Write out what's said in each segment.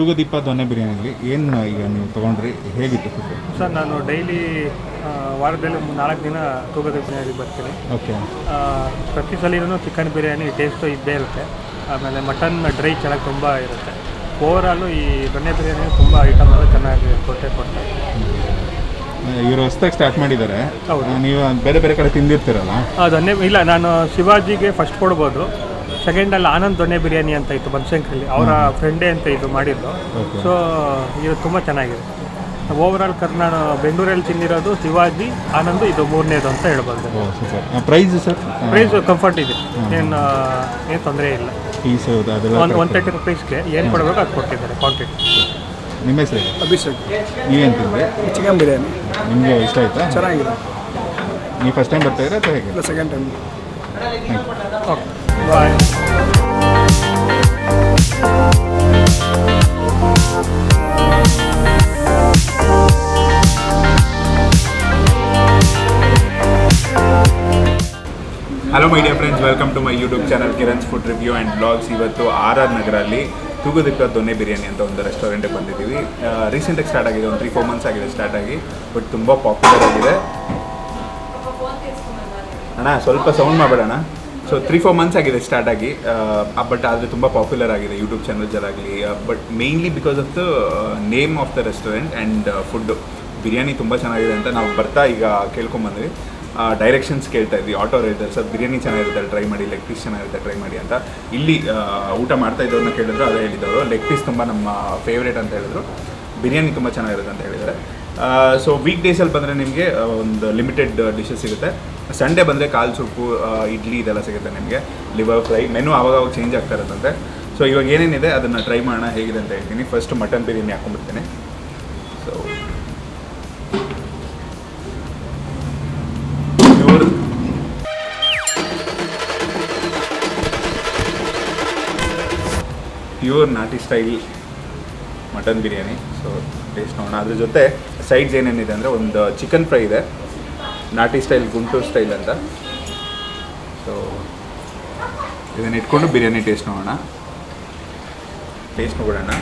ತೂಗುದೀಪ ದೊನ್ನೆ ಬಿರಿಯಾನಿಲಿ ಏನು ಈಗ ನೀವು ತೊಗೊಂಡ್ರಿ ಹೇಗಿತ್ತು ಫುಡ್ ಸರ್ ನಾನು ಡೈಲಿ ವಾರದಲ್ಲಿ ಒಂದು ನಾಲ್ಕು ದಿನ ತೂಗದ ಬಿರಿಯಾನಿ ಬರ್ತೀನಿ ಓಕೆ ಆ, ಪ್ರತಿ ಸಲಿನೂ ಚಿಕನ್ ಬಿರಿಯಾನಿ ಟೇಸ್ಟು ಇದ್ದೇ ಇರುತ್ತೆ ಆಮೇಲೆ ಮಟನ್ ಡ್ರೈ ಚೆನ್ನಾಗಿ ತುಂಬ ಇರುತ್ತೆ ಓವರಾಲು ಈ ದೊಣ್ಣೆ ಬಿರಿಯಾನಿ ತುಂಬ ಐಟಮ್ ಎಲ್ಲ ಚೆನ್ನಾಗಿ ಕೊಟ್ಟೆ ಕೊಡ್ತಾರೆ ಇವರು ಹೊಸ್ದಾಗಿ ಸ್ಟಾರ್ಟ್ ಮಾಡಿದ್ದಾರೆ ಹೌದು. ಆ, ನೀವು ಬೇರೆ ಬೇರೆ ಕಡೆ ತಿಂದಿರ್ತೀರಲ್ಲ ಆ, ದೊಣ್ಣೆ ಇಲ್ಲ ನಾನು ಶಿವಾಜಿಗೆ ಫಸ್ಟ್ ಕೊಡ್ಬೋದು ಸೆಕೆಂಡಲ್ಲಿ ಆನಂದ್ ದೊಣ್ಣೆ ಬಿರಿಯಾನಿ ಅಂತ ಇತ್ತು ಬನಶಂಕರಲ್ಲಿ ಅವರ ಫ್ರೆಂಡೇ ಅಂತ ಇದು ಮಾಡಿದ್ದು ಓಕೆ ಸೊ ಇದು ತುಂಬ ಚೆನ್ನಾಗಿದೆ ಓವರಾಲ್ ಕರ್ ನಾನು ಬೆಂಗಳೂರಲ್ಲಿ ತಿಂದಿರೋದು ಶಿವಾಜಿ ಆನಂದ್ ಇದು ಮೂರನೇದು ಅಂತ ಹೇಳ್ಬೋದು oh super price sir price comfort ಇದೆ ಏನು ಏನು ತೊಂದರೆ ಇಲ್ಲ ಪೀಸ್ ಅದೆಲ್ಲ ಒಂದು ಒನ್ ತರ್ಟಿ ರುಪೀಸ್ಗೆ ಏನು ಕೊಡಬೇಕು ಅದು ಕೊಟ್ಟಿದ್ದಾರೆ ಕ್ವಾಂಟಿಟಿ ನಿಮ್ಮ ಹೆಸರು ಹೇಳಿ. ಅಭಿಷೇಕ್ ನೀವೇನು ತಿಂದ್ರಿ ಚಿಕನ್ ಬಿರಿಯಾನಿ ನಿಮಗೆ ಇಷ್ಟ ಆಯ್ತಾ ಚೆನ್ನಾಗಿದೆ ನೀವು ಫಸ್ಟ್ ಟೈಮ್ ಬರ್ತಾ ಇದ್ರೆ ಅಥವಾ ಹೇಗೆ ಇಲ್ಲ second time okay bye hello my dear friends welcome to my YouTube channel Kiran's food review and blogs ಇವತ್ತು ಆರ್ ಆರ್ ನಗರಲ್ಲಿ ತೂಗುದಿಕ್ಕ ದೊನ್ನೆ ಬಿರಿಯಾನಿ ಅಂತ ಒಂದು ರೆಸ್ಟೋರೆಂಟಿಗೆ ಬಂದಿದ್ದೀವಿ ರೀಸೆಂಟಾಗಿ ಸ್ಟಾರ್ಟ್ ಆಗಿದೆ ಒಂದು ತ್ರೀ ಫೋರ್ ಮಂತ್ಸ್ ಆಗಿದೆ ಸ್ಟಾರ್ಟ್ ಆಗಿ ಬಟ್ ತುಂಬ ಪಾಪ್ಯುಲರ್ ಆಗಿದೆ ಅಣ್ಣ ಸ್ವಲ್ಪ ಸೌಂಡ್ ಮಾಡಬೇಡಣ ಸೊ ತ್ರೀ ಫೋರ್ ಮಂತ್ಸ್ ಆಗಿದೆ ಸ್ಟಾರ್ಟ್ ಆಗಿ ಬಟ್ ಆದರೆ ತುಂಬ ಪಾಪ್ಯುಲರ್ ಆಗಿದೆ ಯೂಟ್ಯೂಬ್ ಚಾನಲ್ಸಲ್ಲಾಗಲಿ but mainly because of the name of the restaurant and food biryani ತುಂಬ ಚೆನ್ನಾಗಿದೆ ಅಂತ ನಾವು ಬರ್ತಾ ಈಗ ಕೇಳ್ಕೊಂಬಂದ್ವಿ ಡೈರೆಕ್ಷನ್ಸ್ ಕೇಳ್ತಾ ಇದ್ವಿ ಆಟೋ ರೈಡರ್ ಸರ್ ಬಿರಿಯಾನಿ ಚೆನ್ನಾಗಿರುತ್ತೆ ಟ್ರೈ ಮಾಡಿ ಲೆಗ್ ಪೀಸ್ ಚೆನ್ನಾಗಿರುತ್ತೆ ಟ್ರೈ ಮಾಡಿ ಅಂತ ಇಲ್ಲಿ ಆ, ಊಟ ಮಾಡ್ತಾ ಇದ್ದವ್ರನ್ನ ಕೇಳಿದ್ರು ಅದೇ ಹೇಳಿದವರು ಲೆಗ್ ಪೀಸ್ ತುಂಬ ನಮ್ಮ ಫೇವ್ರೇಟ್ ಅಂತ ಹೇಳಿದ್ರು ಬಿರಿಯಾನಿ ತುಂಬ ಚೆನ್ನಾಗಿರುತ್ತೆ ಅಂತ ಹೇಳಿದ್ದಾರೆ ಸೊ ವೀಕ್ ಡೇಸಲ್ಲಿ ಬಂದರೆ ನಿಮಗೆ ಒಂದು ಲಿಮಿಟೆಡ್ ಡಿಶಸ್ ಸಿಗುತ್ತೆ ಸಂಡೇ ಬಂದರೆ ಕಾಲು ಸೊಪ್ಪು ಆ, ಇಡ್ಲಿ ಇದೆಲ್ಲ ಸಿಗುತ್ತೆ ನಿಮಗೆ ಲಿವರ್ ಫ್ರೈ ಮೆನು ಆವಾಗ ಅವಾಗ ಚೇಂಜ್ ಆಗ್ತಾ ಇರುತ್ತಂತೆ ಸೊ ಇವಾಗ ಏನೇನಿದೆ ಅದನ್ನು ಟ್ರೈ ಮಾಡೋಣ ಹೇಗಿದೆ ಅಂತ ಹೇಳ್ತೀನಿ ಫಸ್ಟ್ ಮಟನ್ ಬಿರಿಯಾನಿ ಹಾಕೊಂಡ್ಬಿಡ್ತೀನಿ ಸೊ ಪ್ಯೂರ್ ಪ್ಯೂರ್ ನಾಟಿ style mutton biryani so taste ನೋಡೋಣ ಅದ್ರ ಜೊತೆ ಸೈಡ್ಸ್ ಏನೇನಿದೆ ಅಂದರೆ ಒಂದು ಚಿಕನ್ ಫ್ರೈ ಇದೆ ನಾಟಿ ಸ್ಟೈಲ್ ಗುಂಟೂರು ಸ್ಟೈಲ್ ಅಂತ ಸೊ ಇದನ್ನು ಇಟ್ಕೊಂಡು ಬಿರಿಯಾನಿ ಟೇಸ್ಟ್ ನೋಡೋಣ ಟೇಸ್ಟ್ ನೋಡೋಣ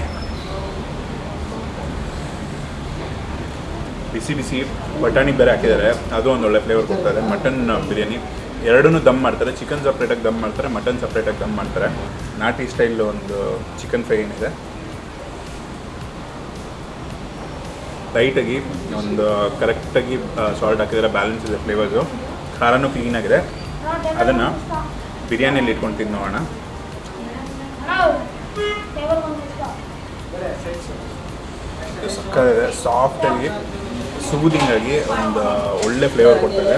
ಬಿಸಿ ಬಿಸಿ ಬಟಾಣಿ ಬೇರೆ ಹಾಕಿದ್ದಾರೆ ಅದು ಒಂದು ಒಳ್ಳೆ ಫ್ಲೇವರ್ ಕೊಡ್ತಾರೆ ಮಟನ್ ಬಿರಿಯಾನಿ ಎರಡನ್ನೂ ದಮ್ ಮಾಡ್ತಾರೆ ಚಿಕನ್ ಸಪ್ರೇಟಾಗಿ ದಮ್ ಮಾಡ್ತಾರೆ ಮಟನ್ ಸಪ್ರೇಟಾಗಿ ದಮ್ ಮಾಡ್ತಾರೆ ನಾಟಿ ಸ್ಟೈಲ್ ಒಂದು ಚಿಕನ್ ಫ್ರೈ ಏನಿದೆ ಲೈಟಾಗಿ ಒಂದು ಕರೆಕ್ಟಾಗಿ ಸಾಲ್ಟ್ ಹಾಕಿದರೆ ಬ್ಯಾಲೆನ್ಸ್ ಇದೆ ಫ್ಲೇವರ್ಸು ಖಾರನೂ ಕ್ಲೀನಾಗಿದೆ ಅದನ್ನು ಬಿರಿಯಾನಿಯಲ್ಲಿ ಇಟ್ಕೊಂಡು ತಿನ್ನೋಣ ಸಕ್ಕತ್ತಿದೆ ಸಾಫ್ಟಾಗಿ ಸೂದಿಂಗ್ ಆಗಿ ಒಂದು ಒಳ್ಳೆ ಫ್ಲೇವರ್ ಕೊಡ್ತದೆ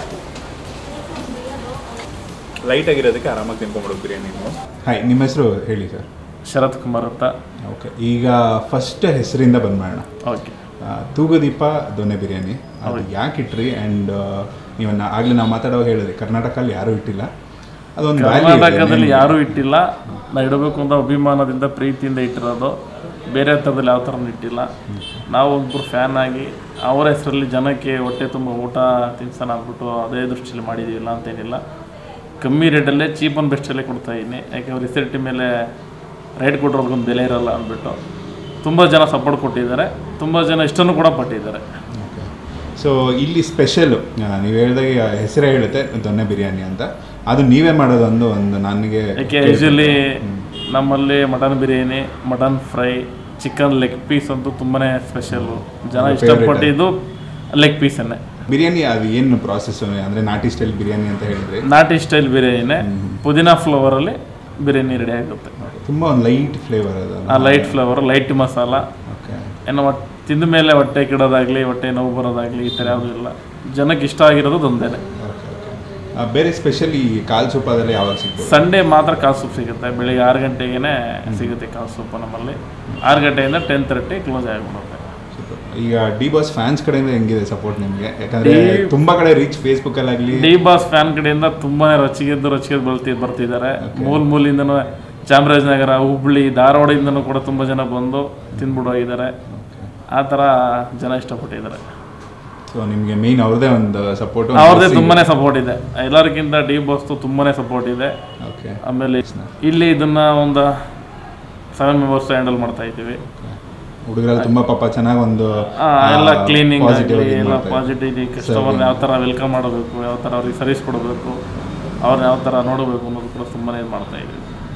ಲೈಟ್ ಆಗಿರೋದಕ್ಕೆ ಆರಾಮಾಗಿ ತಿನ್ಕೊಂಬಿಡೋದು ಬಿರಿಯಾನಿ ಹಾಯ್ ನಿಮ್ಮ ಹೆಸರು ಹೇಳಿ ಸರ್ ಶರತ್ ಕುಮಾರ್ ಅಂತ ಓಕೆ ಈಗ ಫಸ್ಟ್ ಹೆಸರಿಂದ ಬಂದ್ ಮಾಡೋಣ ಓಕೆ ಆ, ತೂಗುದೀಪ ದೊನ್ನೆ ಬಿರಿಯಾನಿ ಅದು ಯಾಕೆ ಇಟ್ರಿ ಆ್ಯಂಡ್ ನೀವನ್ನ ಆಗಲೇ ನಾವು ಮಾತಾಡುವಾಗ ಹೇಳಿದ್ರಿ ಕರ್ನಾಟಕಲ್ಲಿ ಯಾರೂ ಇಟ್ಟಿಲ್ಲ ಅದೊಂದು value ಇದೆ ಕರ್ನಾಟಕದಲ್ಲಿ name. ಯಾರೂ ಇಟ್ಟಿಲ್ಲ ನಾ ಇಡಬೇಕು ಅಂತ ಅಭಿಮಾನದಿಂದ ಪ್ರೀತಿಯಿಂದ ಇಟ್ಟಿರೋದು ಬೇರೆ ಥರದಲ್ಲಿ ಯಾವ ಥರನೂ ಇಟ್ಟಿಲ್ಲ ನಾವು ಒಬ್ಬರು ಫ್ಯಾನ್ ಆಗಿ ಅವರ ಹೆಸರಲ್ಲಿ ಜನಕ್ಕೆ ಹೊಟ್ಟೆ ತುಂಬ ಊಟ ತಿನ್ಸೋಣ ಅಂದ್ಬಿಟ್ಟು ಅದೇ ದೃಷ್ಟಿಯಲ್ಲಿ ಮಾಡಿದ್ದೀವಿ ಇಲ್ಲ ಅಂತೇನಿಲ್ಲ ಕಮ್ಮಿ ರೇಟಲ್ಲೇ ಚೀಪ್ ಆ್ಯಂಡ್ ಬೆಸ್ಟಲ್ಲೇ ಕೊಡ್ತಾ ಇದ್ದೀನಿ ಯಾಕೆಂದ್ರೆ ರಿಸಲ್ಟ್ ಮೇಲೆ ರೇಟ್ ಕೊಟ್ಟರೋರ್ಗೊಂದು ಬೆಲೆ ಇರಲ್ಲ ಅಂದ್ಬಿಟ್ಟು ತುಂಬ ಜನ ಸಪೋರ್ಟ್ ಕೊಟ್ಟಿದ್ದಾರೆ ತುಂಬ ಜನ ಇಷ್ಟನ್ನು ಕೂಡ ಪಟ್ಟಿದ್ದಾರೆ ಸೊ ಇಲ್ಲಿ ಸ್ಪೆಷಲ್ ನೀವು ಹೇಳಿದಾಗ ಹೆಸರೇ ಹೇಳುತ್ತೆ ದೊನ್ನೆ ಬಿರಿಯಾನಿ ಅಂತ ಅದು ನೀವೇ ಮಾಡೋದು ಒಂದು ಒಂದು ನನಗೆ ಯಾಕೆ ಯೂಶಲಿ ನಮ್ಮಲ್ಲಿ mutton biryani mutton fry chicken leg piece ಅಂತೂ ತುಂಬಾ ಸ್ಪೆಷಲ್ಲು ಜನ Favorite. ಇಷ್ಟಪಟ್ಟಿದ್ದು ಲೆಗ್ ಪೀಸನ್ನೇ ಬಿರಿಯಾನಿ ಅದು ಏನು ಪ್ರಾಸೆಸ್ ಅಂದರೆ ನಾಟಿ ಸ್ಟೈಲ್ ಬಿರಿಯಾನಿ ಅಂತ ಹೇಳಿದ್ರಿ ನಾಟಿ ಸ್ಟೈಲ್ ಬಿರಿಯಾನಿನೇ ಪುದೀನಾ ಫ್ಲೇವರಲ್ಲಿ ಬಿರಿಯಾನಿ ರೆಡಿ ಆಗುತ್ತೆ ತುಂಬ ಒಂದು ಲೈಟ್ ಫ್ಲೇವರ್ ಅದು ಆ light flavour light masala okay ಏನೋ ಒಟ್ಟು ತಿಂದ ಮೇಲೆ ಹೊಟ್ಟೆ ಕೆಡೋದಾಗಲಿ ಹೊಟ್ಟೆ ನೋವು ಬರೋದಾಗಲಿ ಈ ಥರ ಯಾವುದೂ ಇಲ್ಲ ಜನಕ್ಕೆ ಇಷ್ಟ ಆಗಿರೋದು ಒಂದೇನೆ ಓಕೆ ಓಕೆ ಬೇರೆ ಸ್ಪೆಷಲ್ ಈ ಕಾಲ್ ಸೂಪ್ ಅದೆಲ್ಲ ಯಾವಾಗ ಸಿಗ್ಬೋದು ಸಂಡೇ ಮಾತ್ರ ಕಾಲು ಸೂಪ್ ಸಿಗುತ್ತೆ ಬೆಳಿಗ್ಗೆ ಆರು ಗಂಟೆಗೆ ಸಿಗುತ್ತೆ ಕಾಲು ಸೂಪು ನಮ್ಮಲ್ಲಿ ಆರು ಗಂಟೆಯಿಂದ ಟೆನ್ ತರ್ಟಿ ಕ್ಲೋಸ್ ಆಗಿಬಿಡುತ್ತೆ Super. ಈಗ ಡಿ ಬಾಸ್ ಫ್ಯಾನ್ಸ್ ಕಡೆಯಿಂದ ಹೆಂಗಿದೆ ಸಪೋರ್ಟ್ ನಿಮಗೆ ಯಾಕಂದ್ರೆ ಡಿ- ತುಂಬಾ ಕಡೆ ರೀಚ್ ಫೇಸ್ಬುಕ್ ಅಲ್ಲಾಗ್ಲಿ ಡಿ ಬಾಸ್ ಫ್ಯಾನ್ ಕಡೆಯಿಂದ ತುಂಬಾನೇ ರೊಚ್ಚಿಗೆದ್ದು ರೊಚ್ಚಿಗೆದ್ದು ಬರ್ತಿ ಬರ್ತಿದ್ದಾರೆ ಮೂಲ ಮೂಲಿಂದನೂ ಚಾಮರಾಜನಗರ ಹುಬ್ಳಿ ಧಾರವಾಡದಿಂದನೂ ಕೂಡ ತುಂಬ ಜನ ಬಂದು ತಿಂದ್ಬಿಟ್ಟು ಹೋಗಿದ್ದಾರೆ ಆ ಥರ ಜನ ಇಷ್ಟಪಟ್ಟಿದ್ದಾರೆ ಸೊ ನಿಮಗೆ ಮೇನ್ ಅವ್ರದೇ ಒಂದು ಸಪೋರ್ಟ್ ಅವ್ರದ್ದೇ ತುಂಬಾನೇ ಸಪೋರ್ಟ್ ಇದೆ ಎಲ್ಲರಿಗಿಂತ ಡಿ ಬಾಸ್ದು ತುಂಬಾನೇ ಸಪೋರ್ಟ್ ಇದೆ ಓಕೆ ಆಮೇಲೆ ಇಲ್ಲಿ ಇದನ್ನ ಒಂದು ಸೆವೆನ್ ಮೆಂಬರ್ಸ್ ಹ್ಯಾಂಡಲ್ ಮಾಡ್ತಾ ಇದ್ದೀವಿ ಹುಡುಗರೆಲ್ಲ ತುಂಬ ಪಾಪ ಚೆನ್ನಾಗಿ ಒಂದು ಆ, ಎಲ್ಲ ಕ್ಲೀನಿಂಗ್ ಪಾಸಿಟಿವ್ ಆಗಲಿ ಎಲ್ಲ ಪಾಸಿಟಿವ್ ಕಸ್ಟಮರ್ನ ಯಾವ ಥರ ವೆಲ್ಕಮ್ ಮಾಡಬೇಕು ಯಾವ ಥರ ಅವ್ರಿಗೆ ಸರ್ವಿಸ್ ಕೊಡಬೇಕು ಅವ್ರನ್ನ ಯಾವ ಥರ ನೋಡಬೇಕು ಅನ್ನೋದು ಕೂಡ ತುಂಬಾ ಇದು ಮಾಡ್ತಾ ಇದ್ದೀವಿ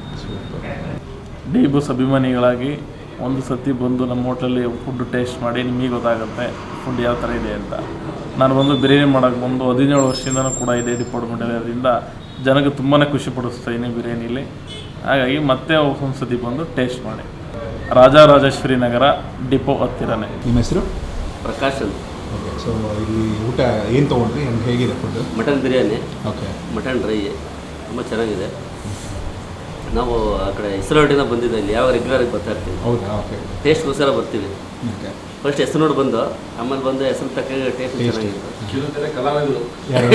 ಡಿ ಬಸ್ ಅಭಿಮಾನಿಗಳಾಗಿ ಒಂದು ಸತಿ ಬಂದು ನಮ್ಮ ಹೋಟೆಲಲ್ಲಿ ಫುಡ್ ಟೇಸ್ಟ್ ಮಾಡಿ ನಿಮಗೆ ಗೊತ್ತಾಗುತ್ತೆ ಫುಡ್ ಯಾವ ಥರ ಇದೆ ಅಂತ ನಾನು ಬಂದು ಬಿರಿಯಾನಿ ಮಾಡೋಕ್ಕೆ ಬಂದು ಹದಿನೇಳು ವರ್ಷದಿಂದನೂ ಕೂಡ ಇದೆ ಡಿಪಾರ್ಟ್ಮೆಂಟ್ ಇರೋದ್ರಿಂದ ಜನಕ್ಕೆ ತುಂಬಾ ಖುಷಿ ಪಡಿಸ್ತಾ ಇದೀನಿ ಬಿರಿಯಾನಿಲಿ ಹಾಗಾಗಿ ಮತ್ತೆ ಒಂದು ಸತಿ ಬಂದು ಟೇಸ್ಟ್ ಮಾಡಿ ರಾಜರಾಜೇಶ್ವರಿ ನಗರ ಡಿಪೋ ಹತ್ತಿರನೇ ನಿಮ್ಮ ಹೆಸರು ಪ್ರಕಾಶ್ ಅಂತ ಓಕೆ ಸೊ ಇಲ್ಲಿ ಊಟ ಏನು ತೊಗೊಂಡ್ರಿ ಹೆಂಗೆ ಹೇಗಿದೆ food mutton biryani okay mutton dry ತುಂಬ ಚೆನ್ನಾಗಿದೆ ನಾವು ಆ ಕಡೆ ಹೆಸರುವಾಡಿಂದ ಬಂದಿದ್ದೆ ಇಲ್ಲಿ ಯಾವ ರೆಗ್ಯುಲರಾಗಿ ಬರ್ತಾ ಇರ್ತೀವಿ ಹೌದಾ ಓಕೆ ಟೇಸ್ಟ್ಗೋಸ್ಕರ ಬರ್ತೀವಿ ಓಕೆ ಫಸ್ಟ್ ಹೆಸರು ನೋಡಿ ಬಂದು ಆಮೇಲೆ ಬಂದು ಹೆಸರು ತಕ್ಕ ಟೇಸ್ಟ್ Taste. ಚೆನ್ನಾಗಿತ್ತು ಯಾರು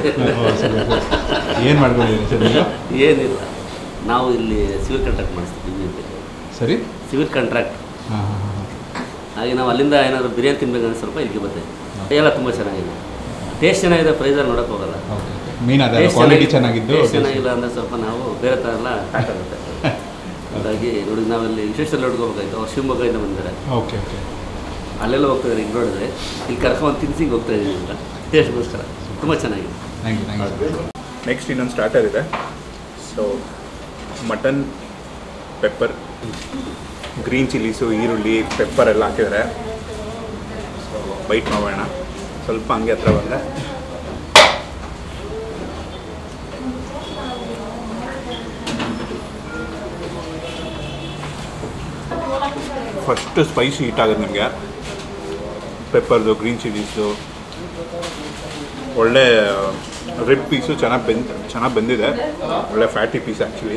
ಏನು ಮಾಡ್ಕೊಂಡಿದ್ದೀರಿ ಸರ್ ನೀವು ಏನಿಲ್ಲ ನಾವು ಇಲ್ಲಿ ಸಿವಿಲ್ ಕಾಂಟ್ರಾಕ್ಟ್ ಮಾಡಿಸ್ತೀವಿ ಅಂತ ಸರಿ ಸಿವಿಲ್ ಕಾಂಟ್ರಾಕ್ಟ್ ಹಾಂ ಹಾಂ ಹಾಂ ಹಾಗೆ ನಾವು ಅಲ್ಲಿಂದ ಏನಾದರೂ ಬಿರಿಯಾನಿ ತಿನ್ಬೇಕು ಅಂದ್ರೆ ಸ್ವಲ್ಪ ಇಲ್ಲಿಗೆ ಬರ್ತೇವೆ ಎಲ್ಲ ತುಂಬ ಚೆನ್ನಾಗಿದೆ ಟೇಸ್ಟ್ ಚೆನ್ನಾಗಿದೆ ಪ್ರೈಸಲ್ಲಿ ನೋಡೋಕೆ ಹೋಗಲ್ಲ ಓಕೆ ಮೀನ್ ಅದ Taste ಕ್ವಾಲಿಟಿ ಚೆನ್ನಾಗಿ- ಚೆನ್ನಾಗಿದ್ದು taste ಚೆನ್ನಾಗಿಲ್ಲ ಅಂದರೆ ಸ್ವಲ್ಪ ನಾವು ಬೇರೆ ಥರ ಎಲ್ಲ ಸಾಕಾಗುತ್ತೆ ಹಾಗಾಗಿ ನೋಡಿ ನಾವಿಲ್ಲಿ ವಿಶೇಷದಲ್ಲಿ ನೋಡ್ಕೋಬೇಕಾಯ್ತು ಅವ್ರು ಶಿವಮೊಗ್ಗದಿಂದ ಬಂದಿದ್ದಾರೆ ಓಕೆ ಓಕೆ ಅಲ್ಲೆಲ್ಲ ಹೋಗ್ತಿದ್ದಾರೆ ಈಗ ನೋಡಿದ್ರೆ ಇಲ್ಲಿ ಕರ್ಕೊಂಡು ತಿನ್ಸಿಂಗ್ ಹೋಗ್ತಾ ಇದ್ದೀವಿ ಅಂತ ಟೇಸ್ಟ್ಗೋಸ್ಕರ ತುಂಬ ಚೆನ್ನಾಗಿದೆ thank you thank you next ಇನ್ನೊಂದು ಸ್ಟಾರ್ಟರ್ ಇದೆ so mutton pepper green chillies ಈರುಳ್ಳಿ ಪೆಪ್ಪರ್ ಎಲ್ಲ ಹಾಕಿದ್ದಾರೆ ಸೊ ಬೈಟ್ ಮಾಡೋಣ ಸ್ವಲ್ಪ ಹಂಗೆ ಹತ್ರ ಬಂದೆ ಫಸ್ಟ್ ಸ್ಪೈಸಿ ಹೀಟ್ ಆಗುತ್ತೆ ನಿಮಗೆ ಪೆಪ್ಪರ್ದು ಗ್ರೀನ್ ಚಿಲ್ಲೀಸು ಒಳ್ಳೆ ರಿಬ್ ಪೀಸು ಚೆನ್ನಾಗಿ ಬೆಂದ್ ಚೆನ್ನಾಗಿ ಬಂದಿದೆ ಒಳ್ಳೆ ಫ್ಯಾಟಿ ಪೀಸ್ ಆ್ಯಕ್ಚುಲಿ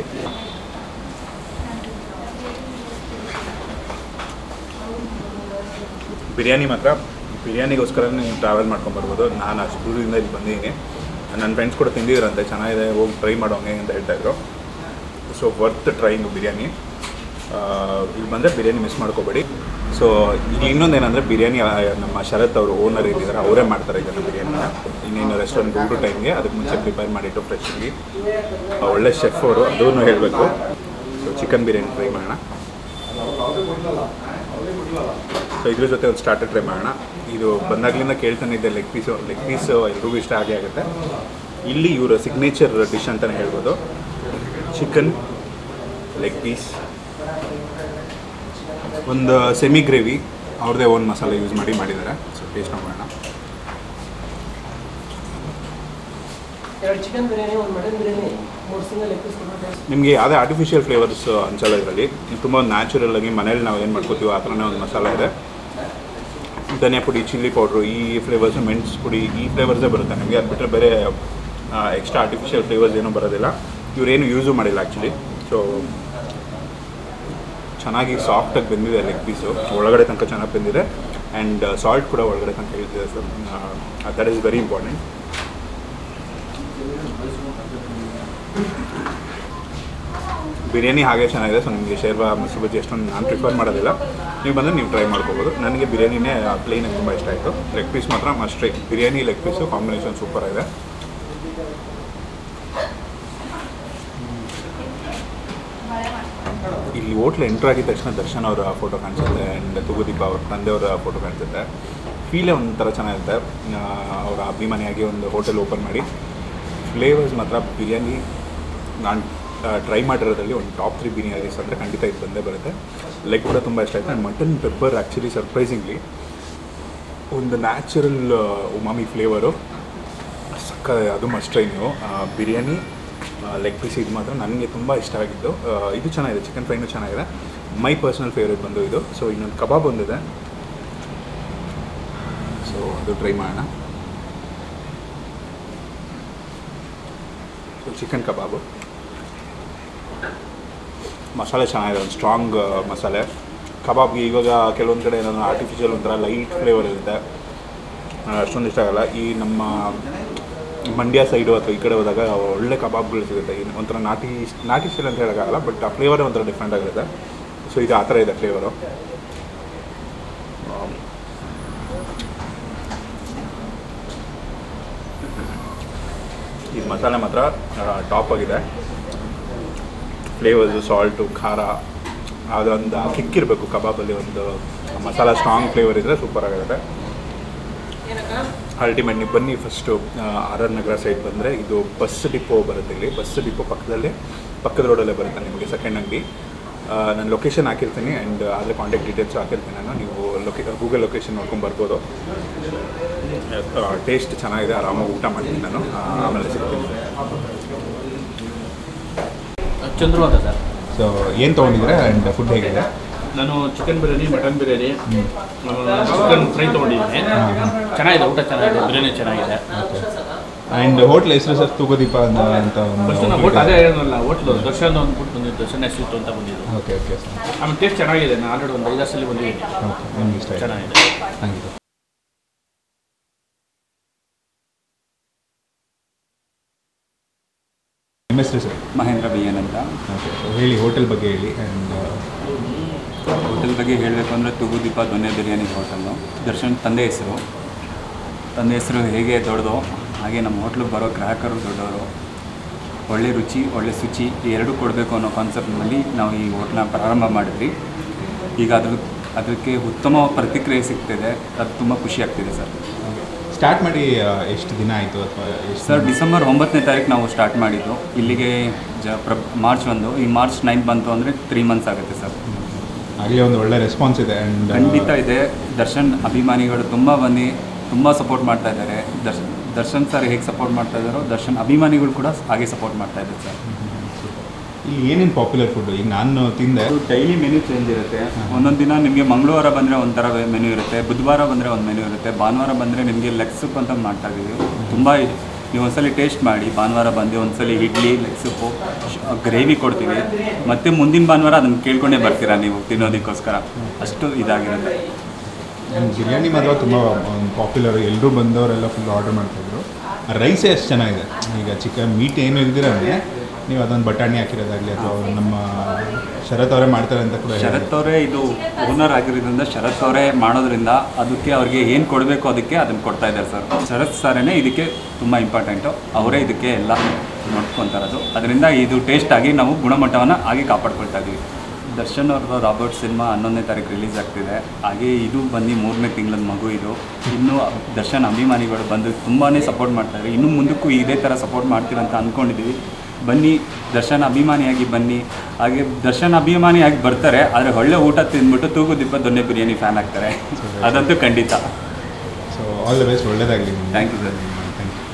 ಬಿರಿಯಾನಿ ಮಾತ್ರ ಬಿರಿಯಾನಿಗೋಸ್ಕರ ನೀವು ಟ್ರಾವೆಲ್ ಮಾಡ್ಕೊಂಡು ಬರ್ಬೋದು ನಾನು ಅಷ್ಟು ದೂರದಿಂದ ಇಲ್ಲಿ ಬಂದಿದ್ದೀನಿ ನನ್ನ ಫ್ರೆಂಡ್ಸ್ ಕೂಡ ತಿಂದಿದ್ರಂತೆ ಚೆನ್ನಾಗಿದೆ ಹೋಗಿ ಟ್ರೈ ಮಾಡೋಂಗೆ ಅಂತ ಹೇಳ್ತಾಯಿದ್ರು ಸೊ ವರ್ತ್ ಟ್ರೈಂಗ್ ಬಿರಿಯಾನಿ ಆ, ಇಲ್ಲಿ ಬಂದರೆ ಬಿರಿಯಾನಿ ಮಿಸ್ ಮಾಡ್ಕೋಬೇಡಿ ಸೊ ಇಲ್ಲಿ ಇನ್ನೊಂದೇನೆಂದರೆ ಬಿರಿಯಾನಿ ಆ, ನಮ್ಮ ಶರತ್ ಅವರು ಓನರ್ ಇದ್ದಾರೆ ಅವರೇ ಮಾಡ್ತಾರೆ ಇದನ್ನು ಬಿರಿಯಾನಿನ ಇನ್ನೇನು ರೆಸ್ಟೋರೆಂಟ್ ಊಟ ಟೈಮ್ಗೆ ಅದಕ್ಕೆ ಮುಂಚೆ ಪ್ರಿಪೇರ್ ಮಾಡಿಟ್ಟು ಫ್ರೆಶ್ಶಾಗಿ ಒಳ್ಳೆ ಶೆಫ್ ಅವರು ಅದನ್ನು ಹೇಳಬೇಕು ಸೊ ಚಿಕನ್ ಬಿರಿಯಾನಿ ಟ್ರೈ ಮಾಡೋಣ ಸೊ ಇದ್ರ ಜೊತೆ ಒಂದು ಸ್ಟಾರ್ಟರ್ ಟ್ರೈ ಮಾಡೋಣ ಇದು ಬಂದಾಗ್ಲಿಂದ ಕೇಳ್ತಾನೆ ಇದ್ದೆ ಲೆಗ್ ಪೀಸು ಲೆಗ್ ಪೀಸು ಎಲ್ರಿಗೂ ಇಷ್ಟ ಆಗೇ ಆಗುತ್ತೆ ಇಲ್ಲಿ ಇವರ ಸಿಗ್ನೇಚರ್ ಡಿಶ್ ಅಂತಲೇ ಹೇಳ್ಬೋದು ಚಿಕನ್ ಲೆಗ್ ಪೀಸ್ ಒಂದು ಸೆಮಿ ಗ್ರೇವಿ ಅವ್ರದ್ದೇ ಓನ್ ಮಸಾಲೆ ಯೂಸ್ ಮಾಡಿ ಮಾಡಿದ್ದಾರೆ ಸೊ ಟೇಸ್ಟ್ ಮಾಡೋಣ ಎರಡು ಚಿಕನ್ ಬಿರಿಯಾನಿ ಒಂದು ಮಟನ್ ಬಿರಿಯಾನಿ ಮೂರು ಸಿಂಗಲ್ ಲೆಗ್ ಪೀಸ್ ಕೊಟ್ಟರೆ ನಿಮಗೆ ಯಾವುದೇ ಆರ್ಟಿಫಿಷಿಯಲ್ ಫ್ಲೇವರ್ಸ್ ಅನ್ಸಲ್ಲ ಇದರಲ್ಲಿ ತುಂಬ ನ್ಯಾಚುರಲ್ ಆಗಿ ಮನೇಲಿ ನಾವು ಏನು ಮಾಡ್ಕೋತೀವೋ ಆ ಥರನೇ ಒಂದು ಮಸಾಲೆ ಇದೆ ಧನಿಯಾ ಪುಡಿ ಚಿಲ್ಲಿ ಪೌಡ್ರು ಈ ಫ್ಲೇವರ್ಸ್ ಮೆಣಸು ಪುಡಿ ಈ ಫ್ಲೇವರ್ಸೇ ಬರುತ್ತೆ ನಿಮಗೆ ಅದು ಬಿಟ್ಟರೆ ಬೇರೆ ಎಕ್ಸ್ಟ್ರಾ ಆರ್ಟಿಫಿಷಿಯಲ್ ಫ್ಲೇವರ್ಸ್ ಏನೂ ಬರೋದಿಲ್ಲ ಇವರೇನು ಯೂಸು ಮಾಡಿಲ್ಲ ಆ್ಯಕ್ಚುಲಿ ಸೊ ಚೆನ್ನಾಗಿ ಸಾಫ್ಟಾಗಿ ಬೆಂದಿದೆ ಲೆಗ್ ಪೀಸು ಒಳಗಡೆ ತನಕ ಚೆನ್ನಾಗಿ ಬೆಂದಿದೆ ಆ್ಯಂಡ್ ಸಾಲ್ಟ್ ಕೂಡ ಒಳಗಡೆ ತನಕ ಇಳಿದಿದೆ sir that is very important biryani ಹಾಗೆ ಚೆನ್ನಾಗಿದೆ ಸೊ ನಿಮಗೆ ಶೇರ್ವಾ ಮೊಸರು ಬಜ್ಜಿ ಅಷ್ಟೊಂದು ನಾನು ಪ್ರಿಫರ್ ಮಾಡೋದಿಲ್ಲ ನೀವು ಬಂದರೆ ನೀವು ಟ್ರೈ ಮಾಡ್ಕೋಬೋದು ನನಗೆ ಬಿರಿಯಾನಿನೇ ಪ್ಲೇನಾಗಿ ತುಂಬ ಇಷ್ಟ ಆಯಿತು ಲೆಗ್ ಪೀಸ್ ಮಾತ್ರ ಮಸ್ಟ್ರೇ biryani leg piece combination super ಆಗಿದೆ ಇಲ್ಲಿ ಹೋಟ್ಲ್ ಎಂಟ್ರ್ ಆಗಿದ ತಕ್ಷಣ ದರ್ಶನ್ ಅವರ ಫೋಟೋ ಕಾಣಿಸುತ್ತೆ ಆ್ಯಂಡ್ ತುಗುದೀಪ ಅವ್ರ ತಂದೆಯವರ ಫೋಟೋ ಕಾಣಿಸುತ್ತೆ ಫೀಲೇ ಒಂಥರ ಚೆನ್ನಾಗಿರುತ್ತೆ ಆ, ಅವರ ಅಭಿಮಾನಿಯಾಗಿ ಒಂದು ಹೋಟೆಲ್ ಓಪನ್ ಮಾಡಿ ಫ್ಲೇವರ್ಸ್ ಮಾತ್ರ ಬಿರಿಯಾನಿ ನಾನು ಟ್ರೈ ಮಾಡಿರೋದ್ರಲ್ಲಿ ಒಂದು ಟಾಪ್ ತ್ರೀ ಬಿರಿಯಾನೀಸ್ ಅಂದರೆ ಖಂಡಿತ ಇದು ಬಂದೇ ಬರುತ್ತೆ ಲೆಗ್ ಕೂಡ ತುಂಬ ಇಷ್ಟ ಆಯಿತು and mutton pepper actually surprisingly ಒಂದು ನ್ಯಾಚುರಲ್ ಉಮಾಮಿ ಫ್ಲೇವರು ಸಕ್ಕ ಅದು ಮಸ್ಟ್ ಟ್ರೈ ನೀವು ಆ, ಬಿರಿಯಾನಿ ಲೆಗ್ ಪೀಸ್ ಇದು ಮಾತ್ರ ನನಗೆ ತುಂಬ ಇಷ್ಟ ಆಗಿದ್ದು ಆ, ಇದು ಚೆನ್ನಾಗಿದೆ ಚಿಕನ್ ಫ್ರೈನು ಚೆನ್ನಾಗಿದೆ ಮೈ ಪರ್ಸ್ನಲ್ ಫೇವ್ರೇಟ್ ಬಂದು ಇದು ಸೊ ಇನ್ನೊಂದು ಕಬಾಬ್ ಬಂದಿದೆ ಸೊ ಅದು ಟ್ರೈ ಮಾಡೋಣ ಸೊ ಚಿಕನ್ ಕಬಾಬು ಮಸಾಲೆ ಚೆನ್ನಾಗಿದೆ ಒಂದು ಸ್ಟ್ರಾಂಗ್ ಮಸಾಲೆ ಕಬಾಬ್ಗೆ ಇವಾಗ ಕೆಲವೊಂದು ಕಡೆ ಏನಾದ್ರು ಆರ್ಟಿಫಿಷಿಯಲ್ ಒಂಥರ ಲೈಟ್ ಫ್ಲೇವರ್ ಇರುತ್ತೆ ಆ, ಅಷ್ಟೊಂದು ಇಷ್ಟ ಆಗಲ್ಲ ಈ ನಮ್ಮ ಮಂಡ್ಯ ಸೈಡು ಅಥವಾ ಈ ಕಡೆ ಹೋದಾಗ ಒಳ್ಳೆ ಕಬಾಬ್ಗಳು ಸಿಗುತ್ತೆ ಇನ್ನು ಒಂಥರ ನಾಟಿ ನಾಟಿ ಸ್ಟೈಲ್ ಅಂತ ಹೇಳೋಕ್ಕಾಗಲ್ಲ ಬಟ್ ಆ ಫ್ಲೇವರೇ ಒಂಥರ ಡಿಫ್ರೆಂಟ್ ಆಗಿರುತ್ತೆ ಸೊ ಇದು ಆ ಥರ ಇದೆ ಫ್ಲೇವರು ಈ ಮಸಾಲೆ ಮಾತ್ರ ಟಾಪ್ ಆಗಿದೆ ಫ್ಲೇವರ್ಸು ಸಾಲ್ಟು ಖಾರ ಅದೊಂದು ಕಿಕ್ ಇರಬೇಕು ಕಬಾಬಲ್ಲಿ ಒಂದು ಮಸಾಲ ಸ್ಟ್ರಾಂಗ್ ಫ್ಲೇವರ್ ಇದ್ದರೆ ಸೂಪರ್ ಆಗಿರುತ್ತೆ ಅಲ್ಟಿಮೇಟ್ ನೀವು ಬನ್ನಿ first R R Nagar side ಬಂದರೆ ಇದು ಬಸ್ ಡಿಪೋ ಬರುತ್ತೆ ಇಲ್ಲಿ ಬಸ್ ಡಿಪೋ ಪಕ್ಕದಲ್ಲೇ ಪಕ್ಕದ ರೋಡಲ್ಲೇ ಬರುತ್ತೆ ನಿಮಗೆ ಸೆಕೆಂಡ್ ಅಂಗಡಿ ನಾನು ಲೊಕೇಶನ್ ಹಾಕಿರ್ತೀನಿ ಆ್ಯಂಡ್ ಅದ್ರ ಕಾಂಟ್ಯಾಕ್ಟ್ ಡೀಟೇಲ್ಸ್ ಹಾಕಿರ್ತೀನಿ ನಾನು ನೀವು ಲೊಕೇ ಗೂಗಲ್ ಲೊಕೇಶನ್ ನೋಡ್ಕೊಂಡು ಬರ್ಬೋದು ಟೇಸ್ಟ್ ಚೆನ್ನಾಗಿದೆ ಆರಾಮಾಗಿ ಊಟ ಮಾಡ್ತೀನಿ ನಾನು ಆ, ಆಮೇಲೆ ಸಿಗ್ತೀನಿ ಚಂದ್ರು ಅಂತ ಸರ್ ಸೊ ಏನು ತೊಗೊಂಡಿದ್ದೀರಾ ಆ್ಯಂಡ್ ಫುಡ್ ಹೇಗಿದೆ ನಾನು chicken biryani mutton biryani chicken fry ತೊಗೊಂಡಿದ್ದೀನಿ ಚೆನ್ನಾಗಿದೆ ಊಟ ಚೆನ್ನಾಗಿದೆ ಬಿರಿಯಾನಿ ಚೆನ್ನಾಗಿದೆ ಆ್ಯಂಡ್ ಹೋಟ್ಲ್ ಹೆಸರು ಸರ್ ತೂಗುದೀಪ ಅಂತ ಅಂತ ಫಸ್ಟ್ ನಾವು ಹೋಟ್ ಅದೇ ಏನಲ್ಲ ಹೋಟ್ಲು ದರ್ಶನ್ ಅಂದ್ಬಿಟ್ಟು ಬಂದಿದ್ದು ದರ್ಶನ್ ಸ್ವೀಟ್ ಅಂತ ಬಂದಿದ್ದು ಓಕೆ ಓಕೆ ಸರ್ ಆಮೇಲೆ ಟೇಸ್ಟ್ ಚೆನ್ನಾಗಿದೆ ನಾನು ಆಲ್ರೆಡಿ ಒಂದು ಐದು ಸಲ ಬಂದಿದ್ದೀನಿ ಓಕೆ ನಿಮ್ಗೆ ಇಷ್ಟ ಆಯ್ತು ಚೆನ್ನಾಗಿದೆ ಥ್ಯಾಂಕ್ ಯು ನಿಮ್ಮ ಹೆಸರು ಸರ್ ಮಹೇಂದ್ರ ಬಿ ಎನ್ ಅಂತ ಓಕೆ ಸೊ ಹೇಳಿ ಹೋಟೆಲ್ ಬಗ್ಗೆ ಹೇಳಿ ಆ್ಯಂಡ್ ಹೋಟೆಲ್ ಬಗ್ಗೆ ಹೇಳಬೇಕು ಅಂದರೆ ತುಗುದೀಪ ದೊನ್ನೆ ಬಿರಿಯಾನಿ ಹೋಟೆಲ್ಲು ದರ್ಶನ್ ತಂದೆ ಹೆಸರು ತಂದೆ ಹೆಸರು ಹೇಗೆ ದೊಡ್ಡದು ಹಾಗೆ ನಮ್ಮ ಹೋಟ್ಲಿಗೆ ಬರೋ ಗ್ರಾಹಕರು ದೊಡ್ಡವರು ಒಳ್ಳೆ ರುಚಿ ಒಳ್ಳೆ ಶುಚಿ ಈ ಎರಡೂ ಕೊಡಬೇಕು ಅನ್ನೋ ಕಾನ್ಸೆಪ್ಟ್ನಲ್ಲಿ ನಾವು ಈ ಹೋಟ್ಲನ್ನ ಪ್ರಾರಂಭ ಮಾಡಿದ್ವಿ ಈಗ ಅದ್ರ ಅದಕ್ಕೆ ಉತ್ತಮ ಪ್ರತಿಕ್ರಿಯೆ ಸಿಗ್ತಿದೆ ಅದು ತುಂಬ ಖುಷಿ ಆಗ್ತಿದೆ ಸರ್ ಸ್ಟಾರ್ಟ್ ಮಾಡಿ ಆ, ಎಷ್ಟು ದಿನ ಆಯಿತು ಅಥವಾ ಎಷ್ಟು ಸರ್ ಡಿಸೆಂಬರ್ ಒಂಬತ್ತನೇ ತಾರೀಕು ನಾವು ಸ್ಟಾರ್ಟ್ ಮಾಡಿದ್ದು ಇಲ್ಲಿಗೆ ಜ ಪ್ರ ಮಾರ್ಚ್ ಒಂದು ಈ ಮಾರ್ಚ್ ನೈನ್ತ್ ಬಂತು ಅಂದರೆ ತ್ರೀ ಮಂತ್ಸ್ ಆಗುತ್ತೆ ಸರ್ ಆಗಲೇ ಒಂದು ಒಳ್ಳೆ ರೆಸ್ಪಾನ್ಸ್ ಇದೆ ಆ್ಯಂಡ್ ಖಂಡಿತ ಇದೆ ದರ್ಶನ್ ಅಭಿಮಾನಿಗಳು ತುಂಬ ಬಂದು ತುಂಬ ಸಪೋರ್ಟ್ ಮಾಡ್ತಾ ಇದ್ದಾರೆ ದರ್ಶನ್ ದರ್ಶನ್ ಸರ್ ಹೇಗೆ ಸಪೋರ್ಟ್ ಮಾಡ್ತಾ ಇದ್ದಾರೋ ದರ್ಶನ್ ಅಭಿಮಾನಿಗಳು ಕೂಡ ಹಾಗೆ ಸಪೋರ್ಟ್ ಮಾಡ್ತಾ ಇದ್ದಾರೆ ಸರ್ ಇಲ್ಲಿ ಏನೇನು ಪಾಪ್ಯುಲರ್ ಫುಡ್ ಈಗ ನಾನು ತಿಂದೆ ಅದು ಡೈಲಿ ಮೆನು ಚೇಂಜ್ ಇರುತ್ತೆ ಒಂದೊಂದು ದಿನ ನಿಮಗೆ ಮಂಗಳವಾರ ಬಂದರೆ ಒಂಥರ ಮೆನು ಇರುತ್ತೆ ಬುಧವಾರ ಬಂದರೆ ಒಂದು ಮೆನು ಇರುತ್ತೆ ಭಾನುವಾರ ಬಂದರೆ ನಿಮಗೆ ಲೆಗ್ ಸೂಪ್ ಅಂತ ಮಾಡ್ತಾ ಇದ್ದೀವಿ ತುಂಬ ನೀವು ಒಂದ್ಸಲಿ ಟೇಸ್ಟ್ ಮಾಡಿ ಭಾನುವಾರ ಬಂದು ಒಂದ್ಸಲಿ ಇಡ್ಲಿ ಲೆಗ್ ಸೂಪು ಗ್ರೇವಿ ಕೊಡ್ತೀವಿ ಮತ್ತೆ ಮುಂದಿನ ಭಾನುವಾರ ಅದನ್ನು ಕೇಳ್ಕೊಂಡೇ ಬರ್ತೀರಾ ನೀವು ತಿನ್ನೋದಕ್ಕೋಸ್ಕರ ಅಷ್ಟು ಇದಾಗಿರುತ್ತೆ ಆ್ಯಂಡ್ ಬಿರಿಯಾನಿ ಮಾತ್ರ ತುಂಬ ಪಾಪ್ಯುಲರ್ ಎಲ್ಲರೂ ಬಂದವರೆಲ್ಲ ಫುಲ್ ಆರ್ಡರ್ ಮಾಡ್ತಾಯಿದ್ರು ರೈಸೇ ಅಷ್ಟು ಚೆನ್ನಾಗಿದೆ ಈಗ ಚಿಕನ್ ಮೀಟ್ ಏನು ಇಲ್ದಿರಂದ್ರೆ ನೀವು ಅದೊಂದು ಬಟಾಣಿ ಹಾಕಿರೋದಾಗಲಿ ಅಥವಾ ಅವ್ರು ನಮ್ಮ ಶರತ್ ಅವರೇ ಮಾಡ್ತಾರೆ ಅಂತ ಕೂಡ ಹೇಳಿದ್ರು. ಶರತ್ ಅವರೇ ಇದು ಓನರ್ ಆಗಿರೋದ್ರಿಂದ ಶರತ್ ಅವರೇ ಮಾಡೋದ್ರಿಂದ ಅದಕ್ಕೆ ಅವ್ರಿಗೆ ಏನು ಕೊಡಬೇಕು ಅದಕ್ಕೆ ಅದನ್ನು ಕೊಡ್ತಾ ಇದ್ದಾರೆ ಸರ್ ಶರತ್ ಸರೇ ಇದಕ್ಕೆ ತುಂಬ ಇಂಪಾರ್ಟೆಂಟು ಅವರೇ ಇದಕ್ಕೆ ಎಲ್ಲ ನೋಡ್ಕೊತಾರದು ಅದರಿಂದ ಇದು ಟೇಸ್ಟ್ ಆಗಿ ನಾವು ಗುಣಮಟ್ಟವನ್ನು ಹಾಗೆ ಕಾಪಾಡ್ಕೊಳ್ತಾ ಇದ್ದೀವಿ ದರ್ಶನ್ ಅವ್ರದ್ದು ರಾಬರ್ಟ್ ಸಿನಿಮಾ ಹನ್ನೊಂದನೇ ತಾರೀಕು ರಿಲೀಸ್ ಆಗ್ತಿದೆ ಹಾಗೆ ಇದು ಬಂದು ಮೂರನೇ ತಿಂಗಳದ ಮಗು ಇದು ಇನ್ನೂ ದರ್ಶನ್ ಅಭಿಮಾನಿಗಳು ಬಂದು ತುಂಬಾ ಸಪೋರ್ಟ್ ಮಾಡ್ತಾರೆ ಇನ್ನು ಮುಂದಕ್ಕೂ ಇದೇ ಥರ ಸಪೋರ್ಟ್ ಮಾಡ್ತೀರಂತ ಅಂದ್ಕೊಂಡಿದ್ದೀವಿ ಬನ್ನಿ ದರ್ಶನ್ ಅಭಿಮಾನಿಯಾಗಿ ಬನ್ನಿ ಹಾಗೆ ದರ್ಶನ್ ಅಭಿಮಾನಿಯಾಗಿ ಬರ್ತಾರೆ ಆದರೆ ಒಳ್ಳೆ ಊಟ ತಿಂದ್ಬಿಟ್ಟು ತೂಗು ದೀಪ ದೊನ್ನೆ ಬಿರಿಯಾನಿ ಫ್ಯಾನ್ ಆಗ್ತಾರೆ ಅದಂತೂ ಖಂಡಿತ ಸೊ ಆಲ್ ದ ಬೆಸ್ಟ್ ಒಳ್ಳೇದಾಗಲಿ Thank you, sir. Thank you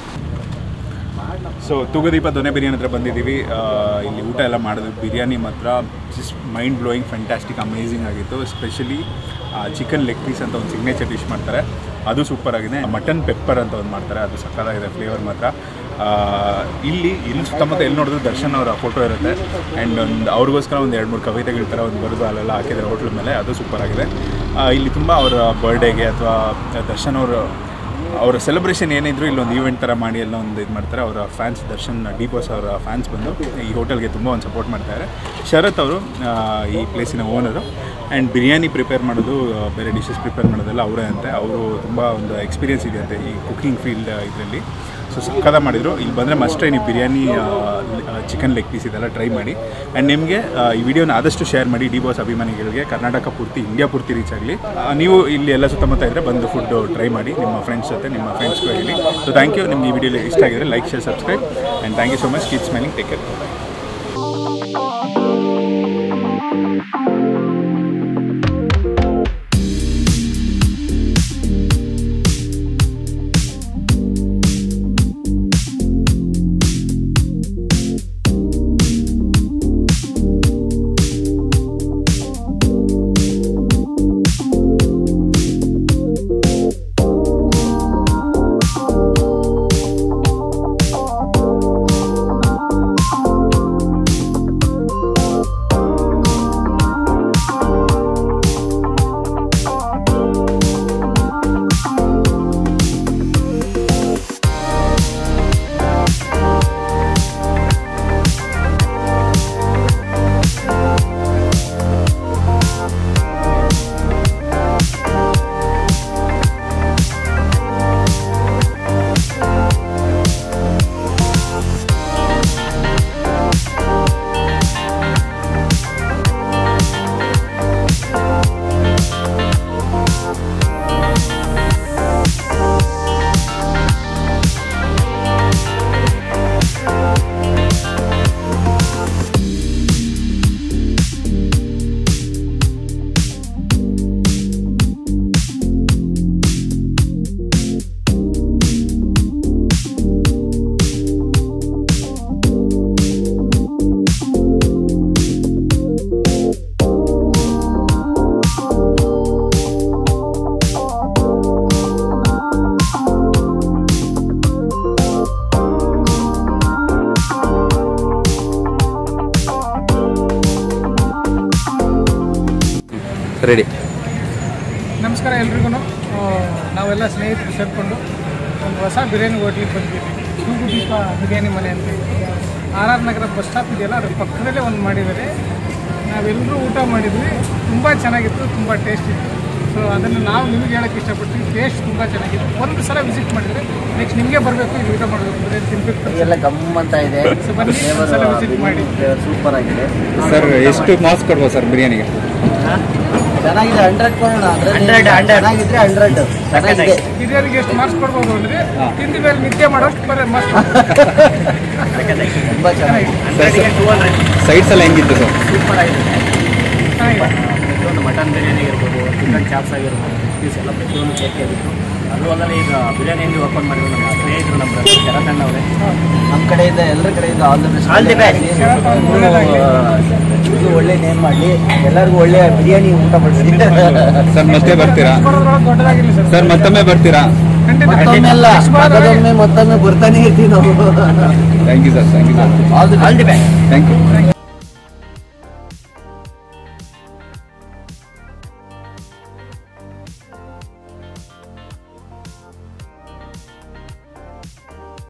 so Thoogudeepa Donne biryani ಹತ್ರ ಬಂದಿದ್ದೀವಿ ಆ, ಇಲ್ಲಿ ಊಟ ಎಲ್ಲ ಮಾಡಿದ್ವಿ ಬಿರಿಯಾನಿ ಮಾತ್ರ just mind blowing fantastic amazing ಆಗಿತ್ತು ಎಸ್ಪೆಷಲಿ ಚಿಕನ್ ಲೆಗ್ ಪೀಸ್ ಅಂತ ಒಂದು ಸಿಗ್ನೇಚರ್ ಡಿಶ್ ಮಾಡ್ತಾರೆ ಅದು ಸೂಪರ್ ಆಗಿದೆ ಮಟನ್ ಪೆಪ್ಪರ್ ಅಂತ ಒಂದು ಮಾಡ್ತಾರೆ ಅದು ಸಕ್ಕತ್ತಾಗಿದೆ ಫ್ಲೇವರ್ ಮಾತ್ರ ಆ, ಇಲ್ಲಿ ಇಲ್ಲಿ ಸುತ್ತಮುತ್ತ ಎಲ್ಲಿ ನೋಡಿದ್ರು ದರ್ಶನ್ ಅವರ ಫೋಟೋ ಇರುತ್ತೆ ಆ್ಯಂಡ್ ಒಂದು ಅವ್ರಿಗೋಸ್ಕರ ಒಂದು ಎರಡು ಮೂರು ಕವಿತೆಗಳ ಥರ ಒಂದು ಬರೆದು ಅಲ್ಲೆಲ್ಲ ಹಾಕಿದ್ದಾರೆ ಹೋಟ್ಲ್ ಮೇಲೆ ಅದು ಸೂಪರ್ ಆಗಿದೆ ಆ, ಇಲ್ಲಿ ತುಂಬ ಅವರ ಬರ್ಡೇಗೆ ಅಥವಾ ದರ್ಶನ್ ಅವರು ಅವರ ಸೆಲೆಬ್ರೇಷನ್ ಏನಿದ್ರು ಇಲ್ಲೊಂದು ಈವೆಂಟ್ ಥರ ಮಾಡಿ ಎಲ್ಲ ಒಂದು ಇದು ಮಾಡ್ತಾರೆ ಅವರ ಫ್ಯಾನ್ಸ್ ದರ್ಶನ್ ಡಿ ಬಾಸ್ ಅವರ ಫ್ಯಾನ್ಸ್ ಬಂದು ಈ ಹೋಟೆಲ್ಗೆ ತುಂಬ ಒಂದು ಸಪೋರ್ಟ್ ಮಾಡ್ತಾರೆ ಶರತ್ ಅವರು ಆ, ಈ ಪ್ಲೇಸಿನ ಓನರು ಆ್ಯಂಡ್ ಬಿರಿಯಾನಿ ಪ್ರಿಪೇರ್ ಮಾಡೋದು ಆ, ಬೇರೆ ಡಿಶಸ್ ಪ್ರಿಪೇರ್ ಮಾಡೋದೆಲ್ಲ ಅವರೇ ಅಂತೆ ಅವರು ತುಂಬ ಒಂದು ಎಕ್ಸ್ಪೀರಿಯನ್ಸ್ ಇದೆ ಅಂತೆ ಈ ಕುಕಿಂಗ್ ಫೀಲ್ಡ್ ಇದರಲ್ಲಿ ಸೊ ಸಕ್ಕದ ಮಾಡಿದರು ಇಲ್ಲಿ ಬಂದರೆ ಮಸ್ಟ್ ನೀವು ಬಿರಿಯಾನಿ ಚಿಕನ್ ಲೆಗ್ ಪೀಸ್ ಇದೆಲ್ಲ ಟ್ರೈ ಮಾಡಿ ಆ್ಯಂಡ್ ನಿಮಗೆ ಈ ವಿಡಿಯೋನ ಆದಷ್ಟು ಶೇರ್ ಮಾಡಿ ಡಿ ಬಾಸ್ ಅಭಿಮಾನಿಗಳಿಗೆ ಕರ್ನಾಟಕ ಪೂರ್ತಿ ಇಂಡಿಯಾ ಪೂರ್ತಿ ರೀಚ್ ಆಗಲಿ ನೀವು ಇಲ್ಲಿ ಎಲ್ಲ ಸುತ್ತಮುತ್ತ ಇದ್ದರೆ ಬಂದು ಫುಡ್ ಟ್ರೈ ಮಾಡಿ ನಿಮ್ಮ ಫ್ರೆಂಡ್ಸ್ ಜೊತೆ ನಿಮ್ಮ ಫ್ರೆಂಡ್ಸ್ಗೂ ಹೇಳಿ ಸೊ ಥ್ಯಾಂಕ್ ಯು ನಿಮ್ಗೆ ಈ ವಿಡಿಯೋ ಇಷ್ಟ ಆಗಿದ್ರೆ like share subscribe and thank you so much keep smiling take care ready ನಮಸ್ಕಾರ ಎಲ್ರಿಗೂ ನಾವೆಲ್ಲ ಸ್ನೇಹಿತರು ಸೇರಿಕೊಂಡು ಒಂದು ಹೊಸ ಬಿರಿಯಾನಿ ಹೋಟ್ಲಿಗೆ ಬಂದಿದ್ದೀವಿ ಸೂಗು ದೀಪ ಬಿರಿಯಾನಿ ಮನೆ ಅಂತ R R Nagar bus stop ಇದೆಯಲ್ಲ ಅದ್ರ ಪಕ್ಕದಲ್ಲೇ ಒಂದು ಮಾಡಿದ್ದಾರೆ ನಾವೆಲ್ಲರೂ ಊಟ ಮಾಡಿದ್ವಿ ತುಂಬ ಚೆನ್ನಾಗಿತ್ತು ತುಂಬ ಟೇಸ್ಟ್ ಇತ್ತು ಸೊ ಅದನ್ನು ನಾವು ನಿಮಗೆ ಹೇಳೋಕ್ಕೆ ಇಷ್ಟಪಡ್ತೀವಿ ಟೇಸ್ಟ್ ತುಂಬ ಚೆನ್ನಾಗಿತ್ತು ಒಂದು ಸಲ ವಿಸಿಟ್ ಮಾಡಿದರೆ ನೆಕ್ಸ್ಟ್ ನಿಮಗೆ ಬರಬೇಕು ಇಲ್ಲಿ ಊಟ ಮಾಡಬೇಕು ಬಿರಿಯಾನಿ ತಿನ್ಬೇಕು ಎಲ್ಲ ಗಮ್ಮಂತ ಇದೆ ಸೊ ಬನ್ನಿ ಒಂದ್ಸಲ ವಿಸಿಟ್ ಮಾಡಿ ಸೂಪರ್ ಆಗಿದೆ ಸರ್ ಎಷ್ಟು ಮಾರ್ಕ್ಸ್ ಕೊಡ್ಬೋದು ಸರ್ ಬಿರಿಯಾನಿಗೆ ಚೆನ್ನಾಗಿದೆ ಹಂಡ್ರೆಡ್ ಕೊಡೋಣ ಹಂಡ್ರೆಡ್ ಚೆನ್ನಾಗಿದ್ರೆ ಹಂಡ್ರೆಡ್ ಚೆನ್ನಾಗಿದೆ ಹಿರಿಯರಿಗೆ ಎಷ್ಟು ಮಾರ್ಕ್ಸ್ ಕೊಡ್ಬೋದು ಅಂದರೆ ತಿಂದ ಮೇಲೆ ನಿದ್ದೆ ಮಾಡೋಷ್ಟು ಬರೀ ಮಾರ್ಕ್ಸ್ ತುಂಬ ಚೆನ್ನಾಗಿದೆ ಸೈಡ್ಸ್ ಎಲ್ಲ ಹೆಂಗಿತ್ತು ಸರ್ ಸೂಪರ್ ಆಗಿದೆ ಚೆನ್ನಾಗಿದೆ ಮಟನ್ ಬಿರಿಯಾನಿ ಇರ್ಬೋದು ಚಿಕನ್ ಚಾಪ್ಸ್ ಆಗಿರ್ಬೋದು ಪೀಸ್ ಎಲ್ಲ ಪ್ರತಿಯೊಂದು ಟೇಸ್ಟಿ ಆಗಿತ್ತು ಅದು ಅಲ್ಲದೆ ಈಗ ಬಿರಿಯಾನಿ ಅಂಗಡಿ ಓಪನ್ ಮಾಡಿದ್ರು ನಮ್ಮ ಸ್ನೇಹಿತರು ನಮ್ಮ ಬ್ರದರ್ ಶರತಣ್ಣ ಅವರೇ ನಮ್ಮ ಕಡೆಯಿಂದ ಎಲ್ಲರ ಕಡೆಯಿಂದ all the best All the best. ಇದು ಒಳ್ಳೆ ನೇಮ್ ಮಾಡಲಿ ಎಲ್ಲರಿಗೂ ಒಳ್ಳೆ ಬಿರಿಯಾನಿ ಊಟ ಮಾಡಿಸಿ ಸರ್ ಮತ್ತೆ ಬರ್ತೀರಾ ದೊಡ್ಡದಾಗಿರಲಿ ಸರ್ ಸರ್ ಮತ್ತೊಮ್ಮೆ ಬರ್ತೀರಾ ಮತ್ತೊಮ್ಮೆ ಅಲ್ಲ ಮತ್ತೊಮ್ಮೆ ಮತ್ತೊಮ್ಮೆ ಬರ್ತಾನೆ ಇರ್ತೀವಿ ನಾವು thank you sir thank you sir all the thank you